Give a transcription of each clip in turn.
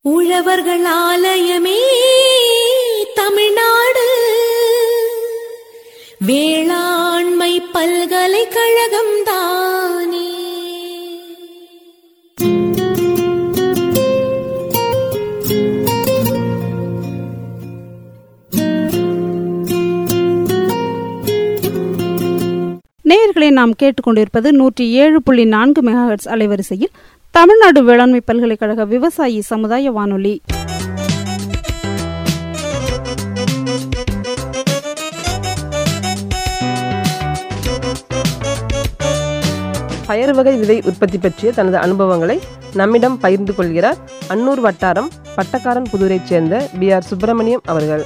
உழவர்கள் ஆலயமே தமிழ்நாடு வேளாண்மை பல்கலைக்கழகம் தானே நேயர்களை நாம் கேட்டுக்கொண்டிருப்பது நூற்றி ஏழு புள்ளி நான்கு மெகாஹெட்ஸ் அலைவரிசையில் தமிழ்நாடு வேளாண்மை பல்கலைக்கழக விவசாயி சமுதாய வானொலி பயறு வகை விதை உற்பத்தி பற்றிய தனது அனுபவங்களை நம்மிடம் பகிர்ந்து கொள்கிறார் அன்னூர் வட்டாரம் பட்டக்காரன் புதூரைச் சேர்ந்த பி ஆர் சுப்பிரமணியம் அவர்கள்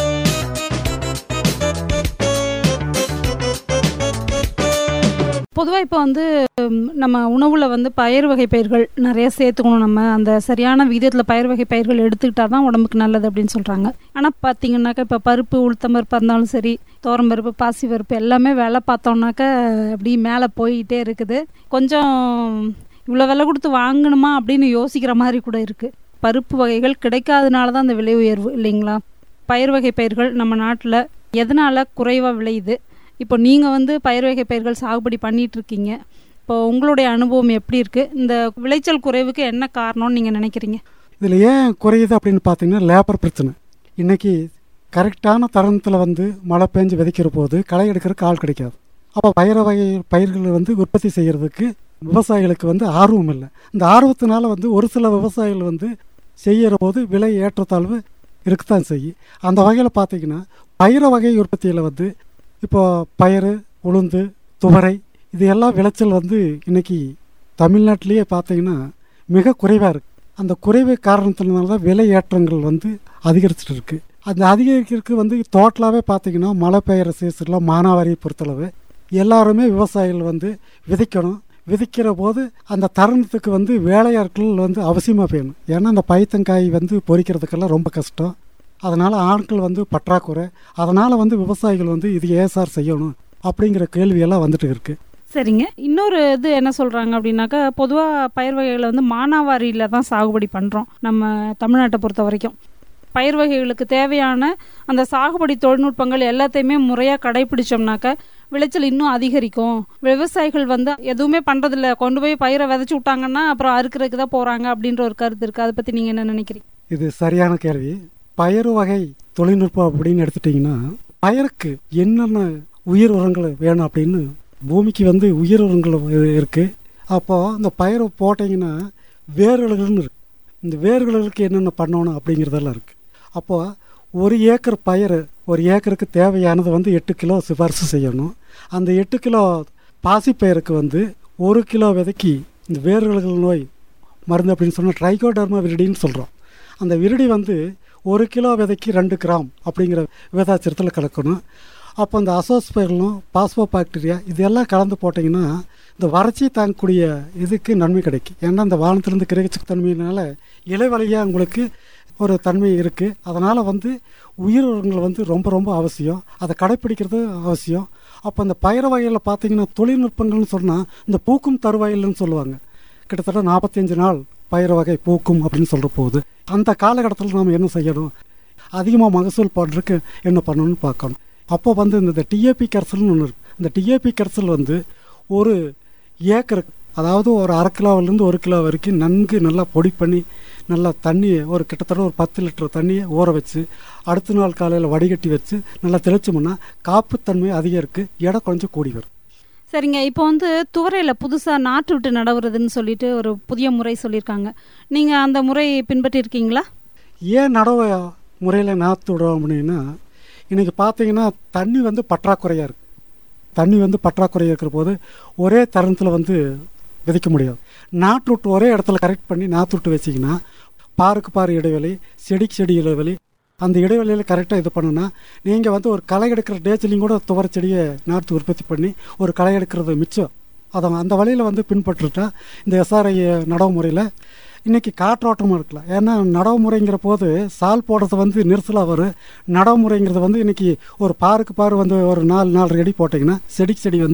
பொதுவாக இப்போ வந்து ம், நம்ம உணவில் வந்து பயிர் வகை பயிர்கள் நிறைய சேர்த்துக்கணும் நம்ம அந்த சரியான விகிதத்தில் பயிர் வகை பயிர்கள் எடுத்துக்கிட்டா தான் உடம்புக்கு நல்லது அப்படின்னு சொல்கிறாங்க ஆனால் பார்த்தீங்கன்னாக்கா இப்போ பருப்பு உளுத்தம்பருப்பு இருந்தாலும் சரி பருப்பு பாசி பருப்பு எல்லாமே விலை பார்த்தோம்னாக்கா அப்படி மேலே போயிட்டே இருக்குது கொஞ்சம் இவ்வளோ விலை கொடுத்து வாங்கணுமா அப்படின்னு யோசிக்கிற மாதிரி கூட இருக்குது பருப்பு வகைகள் கிடைக்காதனால தான் அந்த விலை உயர்வு இல்லைங்களா பயிர் வகை பயிர்கள் நம்ம நாட்டில் எதனால் குறைவாக விளையுது இப்போ நீங்கள் வந்து பயிர் வகை பயிர்கள் சாகுபடி பண்ணிட்டு இருக்கீங்க இப்போ உங்களுடைய அனுபவம் எப்படி இருக்குது இந்த விளைச்சல் குறைவுக்கு என்ன காரணம்னு நீங்கள் நினைக்கிறீங்க இதில் ஏன் குறையுது அப்படின்னு பார்த்தீங்கன்னா லேபர் பிரச்சனை இன்றைக்கி கரெக்டான தருணத்தில் வந்து மழை பெஞ்சு விதைக்கிற போது களை எடுக்கிறதுக்கு ஆள் கிடைக்காது அப்போ பயிர வகை பயிர்களை வந்து உற்பத்தி செய்கிறதுக்கு விவசாயிகளுக்கு வந்து ஆர்வம் இல்லை இந்த ஆர்வத்தினால வந்து ஒரு சில விவசாயிகள் வந்து செய்கிற போது விலை ஏற்றத்தாழ்வு இருக்கத்தான் செய்யும் அந்த வகையில் பார்த்தீங்கன்னா பயிர வகை உற்பத்தியில் வந்து இப்போ பயிறு உளுந்து துவரை இது எல்லாம் விளைச்சல் வந்து இன்னைக்கு தமிழ்நாட்டிலேயே பார்த்தீங்கன்னா மிக குறைவாக இருக்குது அந்த குறைவு காரணத்தினால தான் விலை ஏற்றங்கள் வந்து அதிகரிச்சுட்டு இருக்கு அந்த அதிகரிக்கிறதுக்கு வந்து டோட்டலாகவே பார்த்தீங்கன்னா மழை பெய்கிற சீசனில் மானாவாரியை பொறுத்தளவு எல்லாருமே விவசாயிகள் வந்து விதைக்கணும் விதைக்கிற போது அந்த தருணத்துக்கு வந்து வேலையாட்கள் வந்து அவசியமாக வேணும் ஏன்னா அந்த பைத்தங்காய் வந்து பொறிக்கிறதுக்கெல்லாம் ரொம்ப கஷ்டம் அதனால் ஆட்கள் வந்து பற்றாக்குறை அதனால் வந்து விவசாயிகள் வந்து இது ஏன் சார் செய்யணும் அப்படிங்கிற கேள்வியெல்லாம் வந்துட்டு இருக்குது சரிங்க இன்னொரு இது என்ன சொல்கிறாங்க அப்படின்னாக்கா பொதுவாக பயிர் வகைகளை வந்து மானாவாரியில் தான் சாகுபடி பண்ணுறோம் நம்ம தமிழ்நாட்டை பொறுத்த வரைக்கும் பயிர் வகைகளுக்கு தேவையான அந்த சாகுபடி தொழில்நுட்பங்கள் எல்லாத்தையுமே முறையாக கடைபிடிச்சோம்னாக்க விளைச்சல் இன்னும் அதிகரிக்கும் விவசாயிகள் வந்து எதுவுமே பண்ணுறதில்ல கொண்டு போய் பயிரை விதைச்சி விட்டாங்கன்னா அப்புறம் அறுக்கிறதுக்கு தான் போகிறாங்க அப்படின்ற ஒரு கருத்து இருக்குது அதை பற்றி நீங்கள் என்ன நினைக்கிறீங்க இது சரியான கேள்வி பயிர் வகை தொழில்நுட்பம் அப்படின்னு எடுத்துட்டிங்கன்னா பயிருக்கு என்னென்ன உயிர் உரங்கள் வேணும் அப்படின்னு பூமிக்கு வந்து உயிர் உரங்கள் இருக்குது அப்போது இந்த பயிரை போட்டிங்கன்னா வேர்களுன்னு இருக்கு இந்த வேர்களுக்கு என்னென்ன பண்ணணும் அப்படிங்கிறதெல்லாம் இருக்குது அப்போது ஒரு ஏக்கர் பயிர் ஒரு ஏக்கருக்கு தேவையானது வந்து எட்டு கிலோ சிபாரிசு செய்யணும் அந்த எட்டு கிலோ பாசிப்பயிருக்கு வந்து ஒரு கிலோ விதைக்கு இந்த வேர்கள் நோய் மருந்து அப்படின்னு சொன்னால் ட்ரைகோடர்மா விரிடின்னு சொல்கிறோம் அந்த விரிடி வந்து ஒரு கிலோ விதைக்கு ரெண்டு கிராம் அப்படிங்கிற விதாச்சிரத்தில் கலக்கணும் அப்போ இந்த அசோஸ்பைரலும் பாஸ்போ பாக்டீரியா இதெல்லாம் கலந்து போட்டிங்கன்னா இந்த வறட்சி தாங்கக்கூடிய இதுக்கு நன்மை கிடைக்கும் ஏன்னா இந்த வானத்திலேருந்து கிரகிச்ச தன்மையினால இலைவழியாக உங்களுக்கு ஒரு தன்மை இருக்குது அதனால் வந்து உயிர் உரங்கள் வந்து ரொம்ப ரொம்ப அவசியம் அதை கடைப்பிடிக்கிறது அவசியம் அப்போ இந்த பயிர் வகையில் பார்த்தீங்கன்னா தொழில்நுட்பங்கள்னு சொன்னால் இந்த பூக்கும் தருவாயில்னு சொல்லுவாங்க கிட்டத்தட்ட நாற்பத்தஞ்சு நாள் பயிர் வகை பூக்கும் அப்படின்னு சொல்கிற போது அந்த காலகட்டத்தில் நாம் என்ன செய்யணும் அதிகமாக மகசூல் பண்ணுறதுக்கு என்ன பண்ணணும்னு பார்க்கணும் அப்போ வந்து இந்த டிஏபி கரைசல்னு ஒன்று இருக்குது இந்த டிஏபி கரைசல் வந்து ஒரு ஏக்கருக்கு அதாவது ஒரு அரை கிலோவிலேருந்து ஒரு கிலோ வரைக்கும் நன்கு நல்லா பொடி பண்ணி நல்லா தண்ணியை ஒரு கிட்டத்தட்ட ஒரு பத்து லிட்டர் தண்ணியை ஊற வச்சு அடுத்த நாள் காலையில் வடிகட்டி வச்சு நல்லா தெளிச்சோம்னா காப்புத்தன்மை அதிகம் இருக்குது எடை கொஞ்சம் கூடி வரும் சரிங்க இப்போ வந்து துவரையில் புதுசாக நாற்று விட்டு நடவுறதுன்னு சொல்லிட்டு ஒரு புதிய முறை சொல்லியிருக்காங்க நீங்கள் அந்த முறை பின்பற்றிருக்கீங்களா ஏன் நடவு முறையில் நாற்று விடுவோம் அப்படின்னா இன்றைக்கி பார்த்தீங்கன்னா தண்ணி வந்து பற்றாக்குறையாக இருக்குது தண்ணி வந்து பற்றாக்குறையாக இருக்கிற போது ஒரே தருணத்தில் வந்து விதைக்க முடியாது நாற்று விட்டு ஒரே இடத்துல கரெக்ட் பண்ணி நாற்று விட்டு வச்சிங்கன்னா பாருக்கு பாரு இடைவெளி செடிக்கு செடி இடைவெளி அந்த இடைவெளியில் கரெக்டாக இது பண்ணுனா நீங்கள் வந்து ஒரு களை எடுக்கிற டேச்சிலையும் கூட துவர செடியை நாற்று உற்பத்தி பண்ணி ஒரு களை எடுக்கிறது மிச்சம் அதை அந்த வழியில் வந்து பின்பற்றுட்டா இந்த எஸ்ஆர்ஐ நடவு முறையில் இன்றைக்கி காற்றோட்டமும் இருக்கலாம் ஏன்னா நடவு முறைங்கிற போது சால் போடுறது வந்து நெரிசலாக வரும் நடவு முறைங்கிறது வந்து இன்றைக்கி ஒரு பாருக்கு பாரு வந்து ஒரு நாலு நாலு அடி போட்டிங்கன்னா செடிக்கு செடி வந்து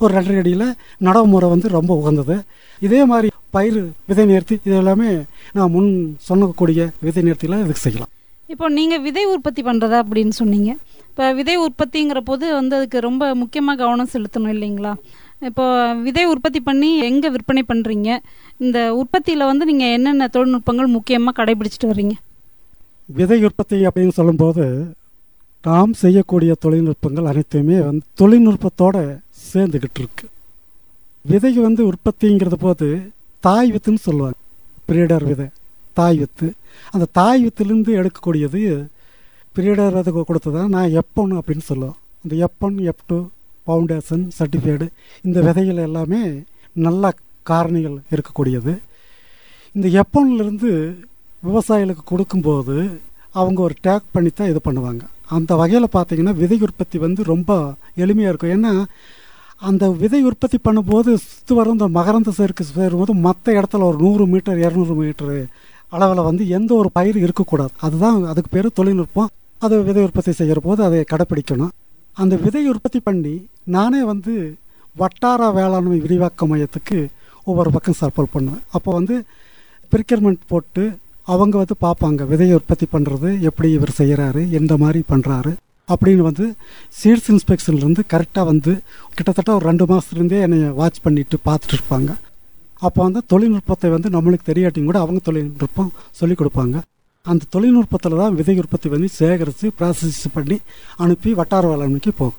ஒரு ரெண்டரை அடியில் நடவு முறை வந்து ரொம்ப உகந்தது இதே மாதிரி பயிர் விதை நேர்த்தி இது எல்லாமே நான் முன் சொன்னக்கூடிய விதை நேர்த்தியில் இதுக்கு செய்யலாம் இப்போ நீங்கள் விதை உற்பத்தி பண்ணுறதா அப்படின்னு சொன்னீங்க இப்போ விதை உற்பத்திங்கிற போது வந்து அதுக்கு ரொம்ப முக்கியமாக கவனம் செலுத்தணும் இல்லைங்களா இப்போ விதை உற்பத்தி பண்ணி எங்கே விற்பனை பண்ணுறீங்க இந்த உற்பத்தியில் வந்து நீங்கள் என்னென்ன தொழில்நுட்பங்கள் முக்கியமாக கடைபிடிச்சிட்டு வர்றீங்க விதை உற்பத்தி அப்படின்னு சொல்லும்போது நாம் செய்யக்கூடிய தொழில்நுட்பங்கள் அனைத்துமே வந்து தொழில்நுட்பத்தோட சேர்ந்துக்கிட்டு இருக்கு விதைக்கு வந்து உற்பத்திங்கிறது போது தாய் வித்துன்னு சொல்லுவாங்க பிரீடர் விதை தாய் வித்து அந்த தாய் வித்துலேருந்து எடுக்கக்கூடியது பிரீடர் விதை கொடுத்ததா நான் எப்பொன் அப்படின்னு சொல்லுவோம் இந்த எப்பொன் எப் டூ ஃபவுண்டேஷன் சர்டிஃபைடு இந்த விதைகள் எல்லாமே நல்ல காரணிகள் இருக்கக்கூடியது இந்த எப்பொன்லேருந்து விவசாயிகளுக்கு கொடுக்கும்போது அவங்க ஒரு டேக் பண்ணி தான் இது பண்ணுவாங்க அந்த வகையில் பார்த்தீங்கன்னா விதை உற்பத்தி வந்து ரொம்ப எளிமையாக இருக்கும் ஏன்னா அந்த விதை உற்பத்தி பண்ணும்போது சுற்றி வர இந்த மகரந்த சேர்க்கை சேரும்போது மற்ற இடத்துல ஒரு நூறு மீட்டர் இரநூறு மீட்டர் அளவில் வந்து எந்த ஒரு பயிர் இருக்கக்கூடாது அதுதான் அதுக்கு பேர் தொழில்நுட்பம் அது விதை உற்பத்தி செய்கிற போது அதை கடைப்பிடிக்கணும் அந்த விதை உற்பத்தி பண்ணி நானே வந்து வட்டார வேளாண்மை விரிவாக்க மையத்துக்கு ஒவ்வொரு பக்கம் சர்ப்பல் பண்ணுவேன் அப்போ வந்து ப்ரிக்கர்மெண்ட் போட்டு அவங்க வந்து பார்ப்பாங்க விதையை உற்பத்தி பண்ணுறது எப்படி இவர் செய்கிறாரு எந்த மாதிரி பண்ணுறாரு அப்படின்னு வந்து சீட்ஸ் இன்ஸ்பெக்ஷன்லேருந்து கரெக்டாக வந்து கிட்டத்தட்ட ஒரு ரெண்டு மாதத்துலேருந்தே என்னை வாட்ச் பண்ணிட்டு பார்த்துட்டு இருப்பாங்க அப்போ வந்து தொழில்நுட்பத்தை வந்து நம்மளுக்கு தெரியாட்டியும் கூட அவங்க தொழில்நுட்பம் சொல்லிக் கொடுப்பாங்க அந்த தொழில்நுட்பத்தில் தான் விதை உற்பத்தி பண்ணி சேகரித்து ப்ராசஸ் பண்ணி அனுப்பி வட்டார வேளாண்மைக்கு போகும்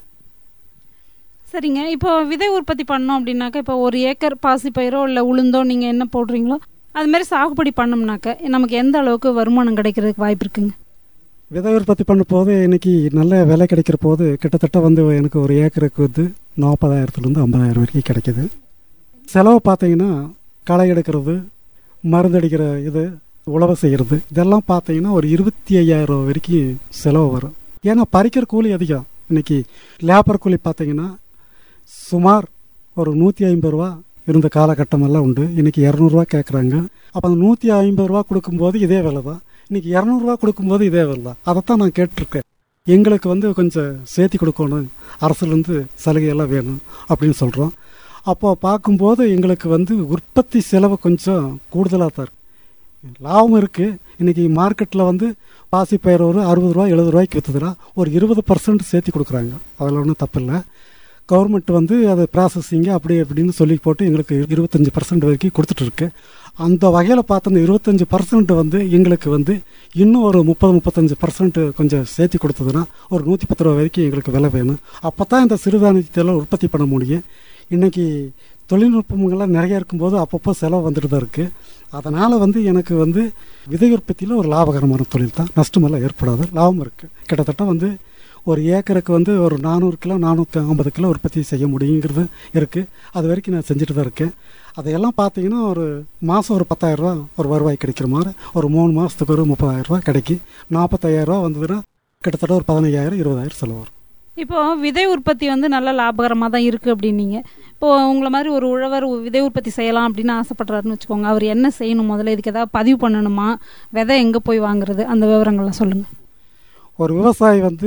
சரிங்க இப்போ விதை உற்பத்தி பண்ணோம் அப்படின்னாக்கா இப்போ ஒரு ஏக்கர் பாசிப்பயிரோ இல்லை உளுந்தோ நீங்கள் என்ன போடுறீங்களோ அது மாதிரி சாகுபடி பண்ணோம்னாக்க நமக்கு எந்த அளவுக்கு வருமானம் கிடைக்கிறதுக்கு வாய்ப்பு இருக்குங்க விதை உற்பத்தி பண்ண போது இன்னைக்கு நல்ல விலை கிடைக்கிற போது கிட்டத்தட்ட வந்து எனக்கு ஒரு ஏக்கருக்கு வந்து நாற்பதாயிரத்துலேருந்து ஐம்பதாயிரம் வரைக்கும் கிடைக்கிது செலவு பார்த்தீங்கன்னா களை எடுக்கிறது மருந்து அடிக்கிற இது உழவு செய்கிறது இதெல்லாம் பார்த்தீங்கன்னா ஒரு இருபத்தி ஐயாயிரம் ரூபா வரைக்கும் செலவு வரும் ஏன்னா பறிக்கிற கூலி அதிகம் இன்னைக்கு லேபர் கூலி பார்த்தீங்கன்னா சுமார் ஒரு நூற்றி ஐம்பது ரூபா இருந்த காலகட்டமெல்லாம் உண்டு இன்னைக்கு இரநூறுவா கேட்குறாங்க அப்போ அந்த நூற்றி ஐம்பது ரூபா கொடுக்கும்போது இதே விலை தான் இன்னைக்கு இரநூறுவா கொடுக்கும்போது இதே விலை தான் அதைத்தான் நான் கேட்டிருக்கேன் எங்களுக்கு வந்து கொஞ்சம் சேர்த்தி கொடுக்கணும் அரசுலேருந்து சலுகையெல்லாம் வேணும் அப்படின்னு சொல்கிறோம் அப்போ பார்க்கும்போது எங்களுக்கு வந்து உற்பத்தி செலவு கொஞ்சம் கூடுதலாக தான் இருக்கு லாபம் இருக்குது இன்றைக்கி மார்க்கெட்டில் வந்து பாசிப்பயிர் ஒரு அறுபது ரூபா எழுபது ரூபாய்க்கு விற்றுதுன்னா ஒரு இருபது பர்சன்ட் சேர்த்தி கொடுக்குறாங்க அதில் ஒன்றும் தப்பில்லை கவர்மெண்ட் வந்து அது ப்ராசஸிங்கு அப்படி இப்படின்னு சொல்லி போட்டு எங்களுக்கு இருபத்தஞ்சி பர்சன்ட் வரைக்கும் கொடுத்துட்டு இருக்கு அந்த வகையில் பார்த்த அந்த இருபத்தஞ்சி பர்சன்ட் வந்து எங்களுக்கு வந்து இன்னும் ஒரு முப்பது முப்பத்தஞ்சு பர்சன்ட் கொஞ்சம் சேர்த்தி கொடுத்ததுன்னா ஒரு நூற்றி பத்து ரூபா வரைக்கும் எங்களுக்கு விலை வேணும் அப்போ தான் இந்த சிறுதானியத்தெல்லாம் உற்பத்தி பண்ண முடியும் இன்றைக்கி தொழில்நுட்பங்கள்லாம் நிறைய இருக்கும்போது அப்பப்போ செலவு வந்துட்டு தான் இருக்குது அதனால் வந்து எனக்கு வந்து விதை உற்பத்தியில் ஒரு லாபகரமான தொழில் தான் நஷ்டமெல்லாம் ஏற்படாது லாபம் இருக்குது கிட்டத்தட்ட வந்து ஒரு ஏக்கருக்கு வந்து ஒரு நானூறு கிலோ நானூற்றி ஐம்பது கிலோ உற்பத்தி செய்ய முடியுங்கிறது இருக்குது அது வரைக்கும் நான் செஞ்சுட்டு தான் இருக்கேன் அதையெல்லாம் பார்த்தீங்கன்னா ஒரு மாதம் ஒரு பத்தாயிரரூவா ஒரு வருவாய் கிடைக்கிற மாதிரி ஒரு மூணு மாதத்துக்கு ஒரு முப்பதாயிரரூவா கிடைக்கி நாற்பத்தாயிரரூவா வந்ததுன்னா கிட்டத்தட்ட ஒரு பதினையாயிரம் இருபதாயிரம் செலவு வரும் இப்போ விதை உற்பத்தி வந்து நல்ல லாபகரமாக தான் இருக்குது அப்படின்னீங்க இப்போ உங்களை மாதிரி ஒரு உழவர் விதை உற்பத்தி செய்யலாம் அப்படின்னு ஆசைப்படுறாருன்னு வச்சுக்கோங்க அவர் என்ன செய்யணும் முதல்ல இதுக்கு ஏதாவது பதிவு பண்ணணுமா விதை எங்கே போய் வாங்குறது அந்த விவரங்கள்லாம் சொல்லுங்கள் ஒரு விவசாயி வந்து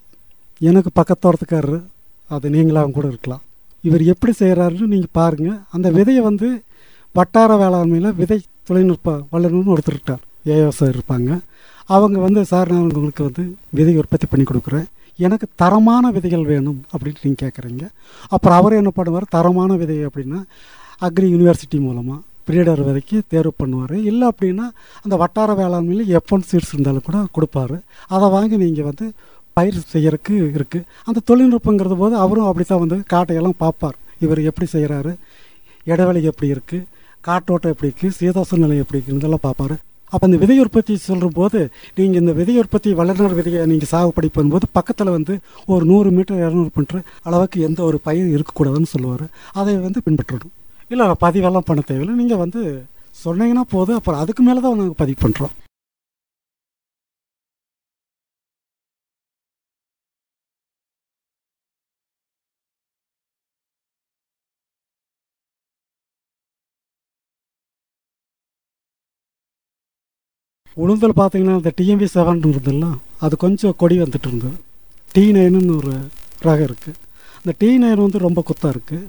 எனக்கு பக்கத்தோட்டத்துக்காரரு அது நீங்களாகவும் கூட இருக்கலாம் இவர் எப்படி செய்கிறாருன்னு நீங்கள் பாருங்கள் அந்த விதையை வந்து வட்டார வேளாண்மையில் விதை தொழில்நுட்ப வல்லுநர்னு ஒருத்தர் இருக்கார் ஏஎஸ்ஆர் இருப்பாங்க அவங்க வந்து சார் நான் உங்களுக்கு வந்து விதை உற்பத்தி பண்ணி கொடுக்குறேன் எனக்கு தரமான விதைகள் வேணும் அப்படின்னு நீங்கள் கேட்குறீங்க அப்புறம் அவர் என்ன பண்ணுவார் தரமான விதை அப்படின்னா அக்ரி யூனிவர்சிட்டி மூலமாக பிரீடர் விதைக்கு தேர்வு பண்ணுவார் இல்லை அப்படின்னா அந்த வட்டார வேளாண்மையில் எஃப்ஒன் சீட்ஸ் இருந்தாலும் கூட கொடுப்பாரு அதை வாங்கி நீங்கள் வந்து பயிர் செய்யறதுக்கு இருக்குது அந்த தொழில்நுட்பங்கிறது போது அவரும் அப்படி தான் வந்து காட்டையெல்லாம் பார்ப்பார் இவர் எப்படி செய்கிறாரு இடைவெளி எப்படி இருக்குது காற்றோட்டம் எப்படி இருக்குது சீதோச நிலை எப்படி இருக்குது இதெல்லாம் பார்ப்பாரு அப்போ அந்த விதை உற்பத்தி சொல்கிற போது நீங்கள் இந்த விதை உற்பத்தி வல்லுநர் விதையை நீங்கள் சாகுபடி பண்ணும்போது பக்கத்தில் வந்து ஒரு நூறு மீட்டர் இரநூறு மீட்டர் அளவுக்கு எந்த ஒரு பயிர் இருக்கக்கூடாதுன்னு சொல்லுவார் அதை வந்து பின்பற்றணும் இல்லை பதிவெல்லாம் பண்ண தேவையில்லை நீங்கள் வந்து சொன்னீங்கன்னா போதும் அப்புறம் அதுக்கு மேலே தான் நாங்கள் பதிவு பண்ணுறோம் உளுந்தல் பார்த்தீங்கன்னா இந்த டிஎம்பி செவன் இருந்ததுல அது கொஞ்சம் கொடி வந்துட்டு இருந்தது டி நைனுன்னு ஒரு ரகம் இருக்குது அந்த டி நைன் வந்து ரொம்ப குத்தாக இருக்குது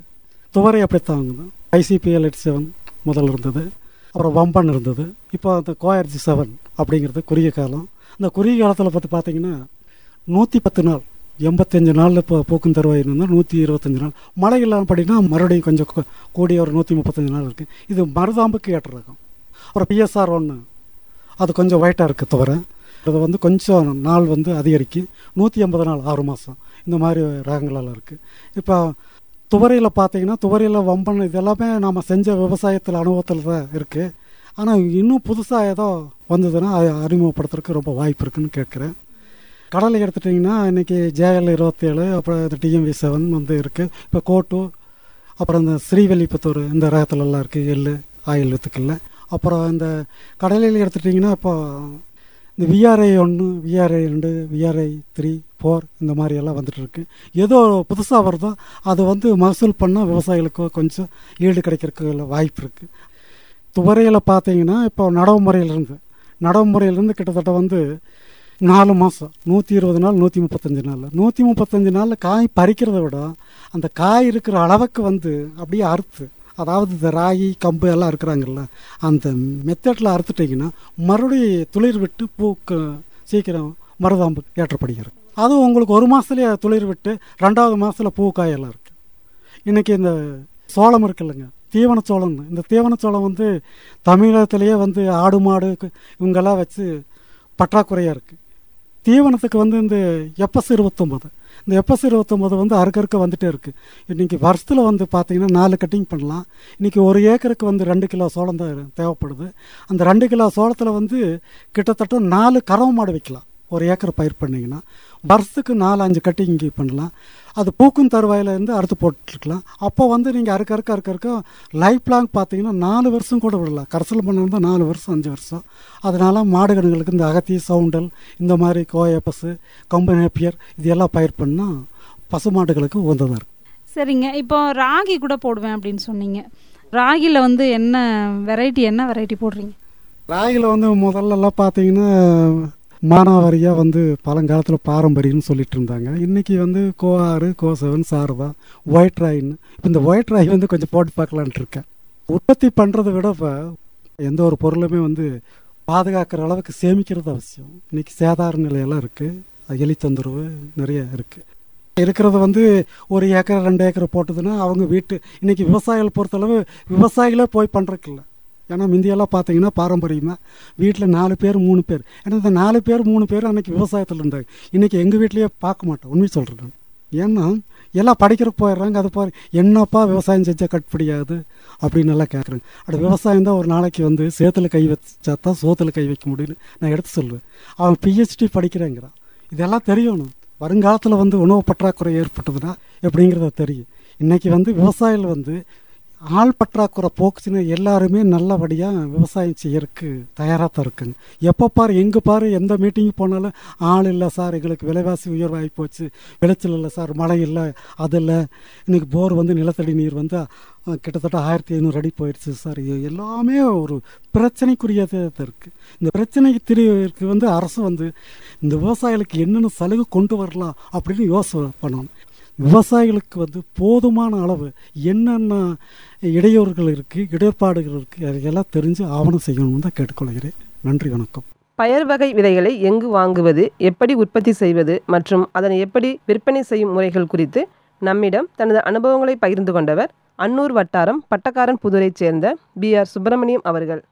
துவரை அப்படித்தாங்க ஐசிபிஎல் எயிட் செவன் முதல்ல இருந்தது அப்புறம் வம்பன் இருந்தது இப்போ அந்த கோஆர்ஜி செவன் அப்படிங்கிறது குறுகிய காலம் இந்த குறுகிய காலத்தில் பார்த்து பார்த்தீங்கன்னா நூற்றி பத்து நாள் எண்பத்தஞ்சு நாளில் இப்போ போக்கும் தருவாய் இருந்தால் நூற்றி இருபத்தஞ்சு நாள் மழை இல்லாமல் படினா மறுபடியும் கொஞ்சம் கூ- கூடிய ஒரு நூற்றி முப்பத்தஞ்சு நாள் இருக்குது இது மருதாம்புக்கு ஏற்ற ரகம் அப்புறம் பிஎஸ்ஆர் ஒன்று அது கொஞ்சம் ஒயிட்டாக இருக்குது துவரை அது வந்து கொஞ்சம் நாள் வந்து அதிகரிக்கும் நூற்றி ஐம்பது நாள் ஆறு மாதம் இந்த மாதிரி ரகங்களெல்லாம் இருக்குது இப்போ துவரையில் பார்த்தீங்கன்னா துவரையில் வம்பன் இது எல்லாமே நாம் செஞ்ச விவசாயத்தில் அனுபவத்தில் தான் இருக்குது ஆனால் இன்னும் புதுசாக ஏதோ வந்ததுன்னா அதை அறிமுகப்படுத்துறதுக்கு ரொம்ப வாய்ப்பு இருக்குன்னு கேட்குறேன் கடலை எடுத்துட்டிங்கன்னா இன்றைக்கி ஜேஎல் இருபத்தேழு அப்புறம் இது டிஎம்வி செவன் வந்து இருக்குது இப்போ கோட்டு அப்புறம் இந்த ஸ்ரீவல்லிபுத்தூர் இந்த ரகத்துலலாம் இருக்குது எள்ளு ஆயில் வித்துக்கல்ல அப்புறம் இந்த கடலையில் எடுத்துட்டிங்கன்னா இப்போ இந்த விஆர்ஐ ஒன்று விஆர்ஐ ரெண்டு விஆர்ஐ த்ரீ ஃபோர் இந்த மாதிரி எல்லாம் வந்துட்டு இருக்கு ஏதோ புதுசாக வருதோ அது வந்து மகசூல் பண்ணால் விவசாயிகளுக்கு கொஞ்சம் ஈடு கிடைக்கிறதுக்கு வாய்ப்பு இருக்குது துவரையில் பார்த்தீங்கன்னா இப்போ நடவு முறையிலிருந்து நடவு முறையிலிருந்து கிட்டத்தட்ட வந்து நாலு மாதம் நூற்றி இருபது நாள் நூற்றி முப்பத்தஞ்சு நாள் நூற்றி முப்பத்தஞ்சு நாளில் காய் பறிக்கிறத விட அந்த காய் இருக்கிற அளவுக்கு வந்து அப்படியே அறுத்து அதாவது இந்த ராகி கம்பு எல்லாம் இருக்கிறாங்கல்ல அந்த மெத்தடில் அறுத்துட்டிங்கன்னா மறுபடியும் துளிர் விட்டு பூக்கு சீக்கிரம் மருதாம்பு ஏற்றப்படுகிறது அதுவும் உங்களுக்கு ஒரு மாதத்துலேயே துளிர் விட்டு ரெண்டாவது மாதத்தில் பூ காயெல்லாம் இருக்குது இன்றைக்கி இந்த சோளம் இருக்குல்லங்க தீவன சோளம்னு இந்த தீவன சோளம் வந்து தமிழகத்திலேயே வந்து ஆடு மாடு கு- இவங்கெல்லாம் வச்சு பற்றாக்குறையாக இருக்குது தீவனத்துக்கு வந்து இந்த எப்எஸ் இருபத்தொம்பது இந்த எப்எஸ் இருபத்தொம்பது வந்து அறுக்க அறுக்க வந்துட்டே இருக்குது இன்றைக்கி வருஷத்தில் வந்து பார்த்தீங்கன்னா நாலு கட்டிங் பண்ணலாம் இன்றைக்கி ஒரு ஏக்கருக்கு வந்து ரெண்டு கிலோ சோளம் தான் தேவைப்படுது அந்த ரெண்டு கிலோ சோளத்தில் வந்து கிட்டத்தட்ட நாலு கறவை மாடு வைக்கலாம் ஒரு ஏக்கர் பயிர் பண்ணிங்கன்னா வருஷத்துக்கு நாலு அஞ்சு கட்டிங் பண்ணலாம் அது பூக்கும் தருவாயில இருந்து அறுத்து போட்டுருக்கலாம் அப்போ வந்து நீங்கள் அறுக்க அறுக்க அறுக்க அறுக்க லைஃப் லாங் பார்த்தீங்கன்னா நாலு வருஷம் கூட விடலாம் கரைசல் பண்ணால் நாலு வருஷம் அஞ்சு வருஷம் அதனால மாடுகணுங்களுக்கு இந்த அகத்தி சவுண்டல் இந்த மாதிரி கோயப்பஸு கம்பு நேப்பியர் இது எல்லாம் பயிர் பண்ணால் பசு மாடுகளுக்கு உகந்ததாக இருக்கும் சரிங்க இப்போ ராகி கூட போடுவேன் அப்படின்னு சொன்னீங்க ராகியில் வந்து என்ன வெரைட்டி என்ன வெரைட்டி போடுறீங்க ராகியில் வந்து முதல்லலாம் பார்த்தீங்கன்னா மானாவாரியாக வந்து பழங்காலத்தில் பாரம்பரியம்னு சொல்லிட்டு இருந்தாங்க இன்றைக்கி வந்து கோ ஆறு கோ செவன் சாரதா ஒயிட் ராயின்னு இப்போ இந்த ஒயிட் ராய் வந்து கொஞ்சம் போட்டு பார்க்கலான்ட்டு இருக்கேன் உற்பத்தி பண்ணுறதை விட இப்போ எந்த ஒரு பொருளுமே வந்து பாதுகாக்கிற அளவுக்கு சேமிக்கிறது அவசியம் இன்றைக்கி சேதார நிலையெல்லாம் இருக்குது எலி தொந்தரவு நிறைய இருக்குது இருக்கிறது வந்து ஒரு ஏக்கர் ரெண்டு ஏக்கர் போட்டதுன்னா அவங்க வீட்டு இன்றைக்கி விவசாயிகளை பொறுத்தளவு விவசாயிகளே போய் பண்ணுறதில்ல ஏன்னா முந்தியெல்லாம் பார்த்தீங்கன்னா பாரம்பரியமாக வீட்டில் நாலு பேர் மூணு பேர் ஏன்னா இந்த நாலு பேர் மூணு பேர் அன்றைக்கி விவசாயத்தில் இருந்தாங்க இன்றைக்கி எங்கள் வீட்லேயே பார்க்க மாட்டோம் உண்மை சொல்கிறேன் நான் ஏன்னா எல்லாம் படிக்கிறதுக்கு போயிடுறாங்க அது பாரு என்னப்பா விவசாயம் செஞ்சால் கட்டுப்படியாது அப்படின்னு எல்லாம் கேட்குறாங்க அப்படி விவசாயம் தான் ஒரு நாளைக்கு வந்து சேத்துல கை வச்சா தான் சோத்துல கை வைக்க முடியும்னு நான் எடுத்து சொல்லுவேன் அவன் பிஹெச்டி படிக்கிறேங்கிறான் இதெல்லாம் தெரியணும் வருங்காலத்தில் வந்து உணவு பற்றாக்குறை ஏற்பட்டதுன்னா எப்படிங்கிறத தெரியும் இன்றைக்கி வந்து விவசாயிகள் வந்து ஆள் பற்றாக்குறை போக்குச்சுன்னு எல்லாருமே நல்லபடியாக விவசாயம் செய்யறதுக்கு தயாராக தான் இருக்குங்க எப்போ பாரு எங்கே பாரு எந்த மீட்டிங்கு போனாலும் ஆள் இல்லை சார் எங்களுக்கு விலைவாசி உயர்வாகி போச்சு விளைச்சல் இல்லை சார் மழை இல்லை அது இல்லை இன்னைக்கு போர் வந்து நிலத்தடி நீர் வந்து அஹ், கிட்டத்தட்ட ஆயிரத்தி ஐநூறு அடி போயிடுச்சு சார் இது எல்லாமே ஒரு பிரச்சனைக்குரியதாக தான் இருக்குது இந்த பிரச்சனைக்கு திரிக்கு வந்து அரசு வந்து இந்த விவசாயிகளுக்கு என்னென்ன சலுகை கொண்டு வரலாம் அப்படின்னு யோசனை பண்ணணும் விவசாயிகளுக்கு வந்து போதுமான அளவு என்னென்ன இடையூறுகள் இருக்குது இடர்பாடுகள் இருக்குது அதையெல்லாம் தெரிஞ்சு ஆவணம் செய்யணும்னு தான் கேட்டுக்கொள்கிறேன் நன்றி வணக்கம் பயர் வகை விதைகளை எங்கு வாங்குவது எப்படி உற்பத்தி செய்வது மற்றும் அதனை எப்படி விற்பனை செய்யும் முறைகள் குறித்து நம்மிடம் தனது அனுபவங்களை பகிர்ந்து கொண்டவர் அன்னூர் வட்டாரம் பட்டக்காரன் புதூரைச் சேர்ந்த பி ஆர் சுப்பிரமணியம் அவர்கள்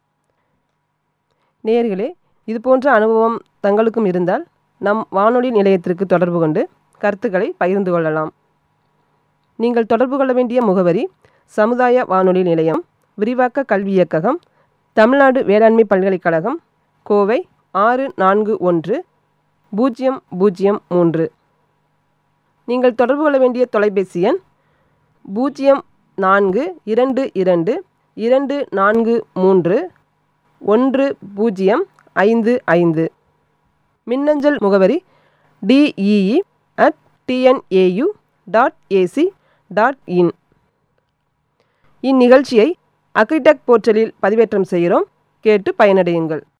நேயர்களே இது போன்ற அனுபவம் தங்களுக்கும் இருந்தால் நம் வானொலி நிலையத்திற்கு தொடர்பு கொண்டு கருத்துக்களை பகிர்ந்து கொள்ளலாம் நீங்கள் தொடர்பு கொள்ள வேண்டிய முகவரி சமுதாய வானொலி நிலையம் விரிவாக்க கல்வி இயக்ககம் தமிழ்நாடு வேளாண்மை பல்கலைக்கழகம் கோவை ஆறு நான்கு ஒன்று பூஜ்ஜியம் பூஜ்ஜியம் மூன்று நீங்கள் தொடர்பு கொள்ள வேண்டிய தொலைபேசி எண் பூஜ்ஜியம் நான்கு இரண்டு இரண்டு இரண்டு நான்கு மூன்று ஒன்று பூஜ்ஜியம் ஐந்து ஐந்து மின்னஞ்சல் முகவரி DEE at TNAU dot AC dot in இந்நிகழ்ச்சியை அக்ரிடெக் போர்ட்டலில் பதிவேற்றம் செய்கிறோம் கேட்டு பயனடையுங்கள்